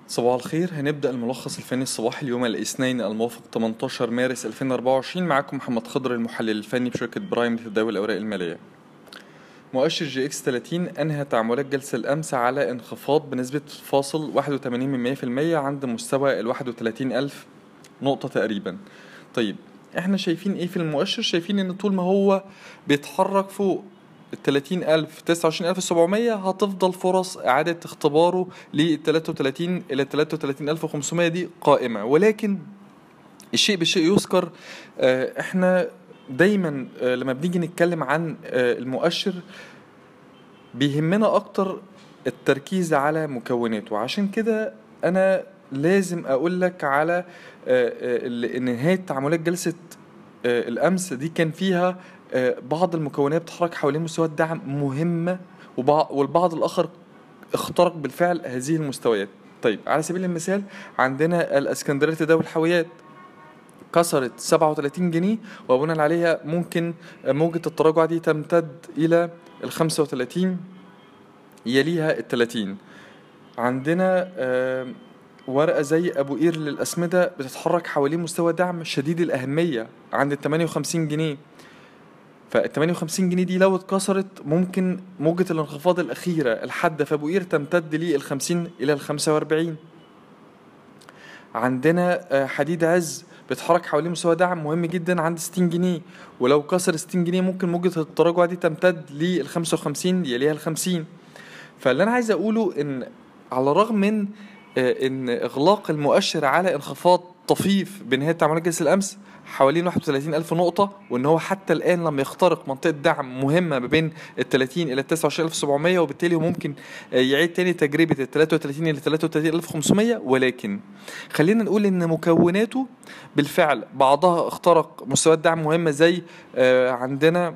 صباح الخير هنبدأ الملخص الفني الصباحي اليوم الاثنين الموافق 18 مارس 2024 معاكم محمد خضر المحلل الفني بشركة برايم لتداول الأوراق المالية مؤشر جي اكس 30 أنهى تعاملات جلسة الأمس على انخفاض بنسبة فاصل 81 من 100% عند مستوى ال 31000 نقطة تقريبا طيب احنا شايفين ايه في المؤشر شايفين ان طول ما هو بيتحرك فوق ال 30000 29700 هتفضل فرص إعادة اختباره لل 33 إلى 33500 دي قائمة ولكن الشيء بالشيء يذكر آه، احنا دايما آه، لما بنيجي نتكلم عن آه، المؤشر بيهمنا اكتر التركيز على مكوناته عشان كده انا لازم اقول لك على ان نهايه تعاملات جلسه الامس دي كان فيها بعض المكونات بتتحرك حوالين مستويات دعم مهمه والبعض الاخر اخترق بالفعل هذه المستويات طيب على سبيل المثال عندنا الاسكندريه تداول الحاويات كسرت 37 جنيه وبناء عليها ممكن موجة التراجع دي تمتد إلى ال 35 يليها ال 30 عندنا ورقة زي أبو قير للأسمدة بتتحرك حوالين مستوى دعم شديد الأهمية عند ال 58 جنيه فال 58 جنيه دي لو اتكسرت ممكن موجة الانخفاض الأخيرة الحادة في أبو قير تمتد لي ال 50 إلى ال 45 عندنا حديد عز بيتحرك حوالين مستوى دعم مهم جدا عند 60 جنيه ولو كسر 60 جنيه ممكن موجة التراجع دي تمتد لل 55 يليها ال 50 فاللي انا عايز اقوله ان على الرغم من ان اغلاق المؤشر على انخفاض طفيف بنهايه تعاملات جلسه الامس حوالين 31 ألف نقطة وإن هو حتى الآن لم يخترق منطقة دعم مهمة ما بين ال 30 إلى 29700 وبالتالي هو ممكن يعيد تاني تجربة ال 33 إلى 33500 ولكن خلينا نقول إن مكوناته بالفعل بعضها اخترق مستويات دعم مهمة زي عندنا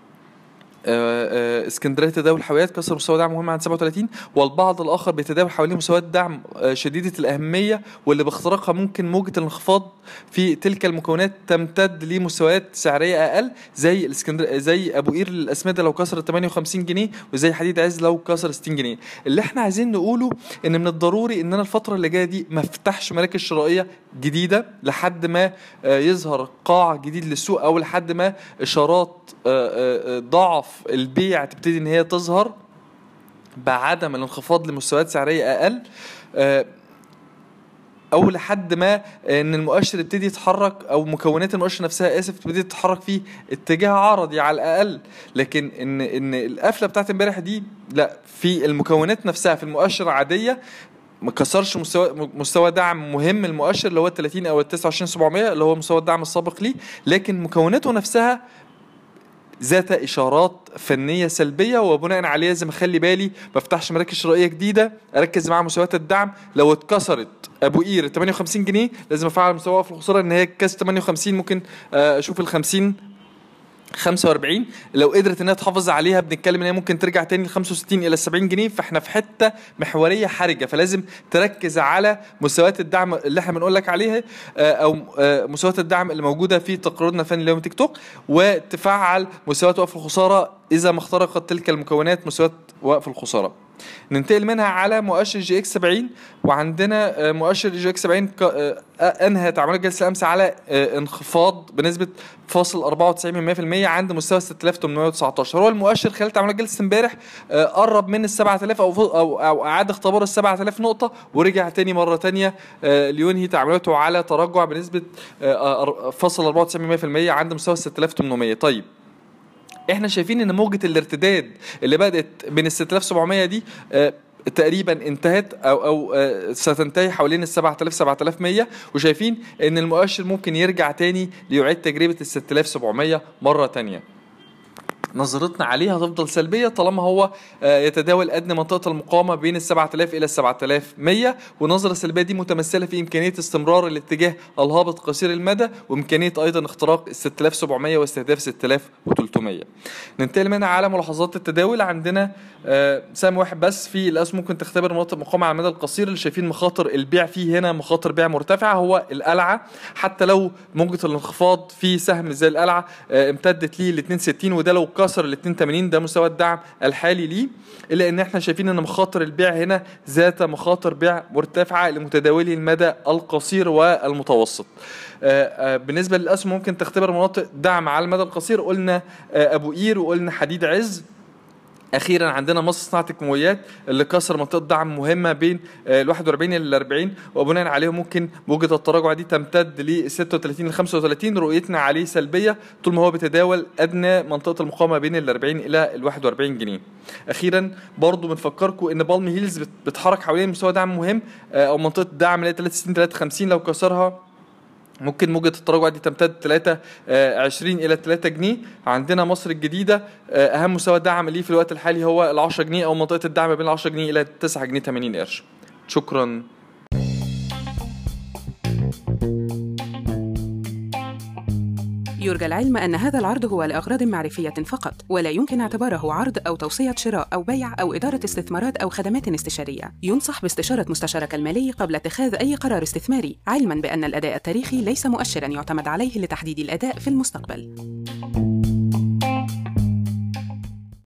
اسكندريه تداول الحاويات كسر مستوى دعم مهم عند 37 والبعض الاخر بيتداول حوالين مستويات دعم شديده الاهميه واللي باختراقها ممكن موجه الانخفاض في تلك المكونات تمتد لمستويات سعريه اقل زي الاسكندر زي ابو قير للاسمده لو كسر 58 جنيه وزي حديد عز لو كسر 60 جنيه اللي احنا عايزين نقوله ان من الضروري ان انا الفتره اللي جايه دي ما افتحش مراكز شرائيه جديده لحد ما يظهر قاع جديد للسوق او لحد ما اشارات ضعف البيع تبتدي ان هي تظهر بعدم الانخفاض لمستويات سعريه اقل او لحد ما ان المؤشر يبتدي يتحرك او مكونات المؤشر نفسها اسف تبتدي تتحرك في اتجاه عرضي على الاقل لكن ان ان القفله بتاعت امبارح دي لا في المكونات نفسها في المؤشر عاديه ما كسرش مستوى مستوى دعم مهم المؤشر اللي هو ال 30 او ال 29700 اللي هو مستوى الدعم السابق ليه لكن مكوناته نفسها ذات اشارات فنيه سلبيه وبناء عليه لازم اخلي بالي ما افتحش مراكز شرائيه جديده اركز مع مستويات الدعم لو اتكسرت ابو قير 58 جنيه لازم افعل مستوى في الخساره ان هي كاس 58 ممكن اشوف ال 50 45 لو قدرت انها تحافظ عليها بنتكلم ان هي ممكن ترجع تاني ل 65 الى 70 جنيه فاحنا في حته محوريه حرجه فلازم تركز على مستويات الدعم اللي احنا بنقول لك عليها او مستويات الدعم اللي موجوده في تقريرنا الفني اليوم تيك توك وتفعل مستويات وقف الخساره اذا ما اخترقت تلك المكونات مستويات وقف الخساره ننتقل منها على مؤشر جي اكس 70 وعندنا مؤشر جي اكس 70 انهى تعاملات جلسه الامس على انخفاض بنسبه فاصل 94% عند مستوى 6819 هو المؤشر خلال تعاملات جلسه امبارح قرب من ال 7000 او او او اعاد اختبار ال 7000 نقطه ورجع تاني مره تانيه لينهي تعاملاته على تراجع بنسبه فاصل 94% عند مستوى 6800 طيب احنا شايفين ان موجه الارتداد اللي بدات من ال 6700 دي آه تقريبا انتهت او او آه ستنتهي حوالين ال 7000 7100 وشايفين ان المؤشر ممكن يرجع تاني ليعيد تجربه ال 6700 مره تانيه نظرتنا عليه هتفضل سلبيه طالما هو يتداول ادنى منطقه المقاومه بين ال 7000 الى ال 7100 والنظره السلبيه دي متمثله في امكانيه استمرار الاتجاه الهابط قصير المدى وامكانيه ايضا اختراق ال 6700 واستهداف 6300 ننتقل منها على ملاحظات التداول عندنا سهم واحد بس في الاسهم ممكن تختبر مناطق مقاومه على المدى القصير اللي شايفين مخاطر البيع فيه هنا مخاطر بيع مرتفعه هو القلعه حتى لو موجه الانخفاض في سهم زي القلعه امتدت ليه ل 62 وده لو كسر ال 82 ده مستوى الدعم الحالي ليه الا ان احنا شايفين ان مخاطر البيع هنا ذات مخاطر بيع مرتفعه لمتداولي المدى القصير والمتوسط آه، آه، بالنسبه للاسهم ممكن تختبر مناطق دعم على المدى القصير قلنا آه، ابو قير وقلنا حديد عز اخيرا عندنا مصر صناعه الكيماويات اللي كسر منطقه دعم مهمه بين ال 41 ل 40 وبناء عليه ممكن موجه التراجع دي تمتد ل 36 ل 35 رؤيتنا عليه سلبيه طول ما هو بيتداول ادنى منطقه المقاومه بين ال 40 الى ال 41 جنيه. اخيرا برضو بنفكركم ان بالم هيلز بتحرك حوالين مستوى دعم مهم او منطقه دعم اللي هي 63 53 لو كسرها ممكن موجة التراجع دي تمتد 3 20 إلى 3 جنيه عندنا مصر الجديدة أهم مستوى دعم ليه في الوقت الحالي هو ال 10 جنيه أو منطقة الدعم بين ال 10 جنيه إلى 9 جنيه 80 قرش شكرا يرجى العلم أن هذا العرض هو لأغراض معرفية فقط ولا يمكن اعتباره عرض أو توصية شراء أو بيع أو إدارة استثمارات أو خدمات استشارية ينصح باستشارة مستشارك المالي قبل اتخاذ أي قرار استثماري علما بأن الأداء التاريخي ليس مؤشرا يعتمد عليه لتحديد الأداء في المستقبل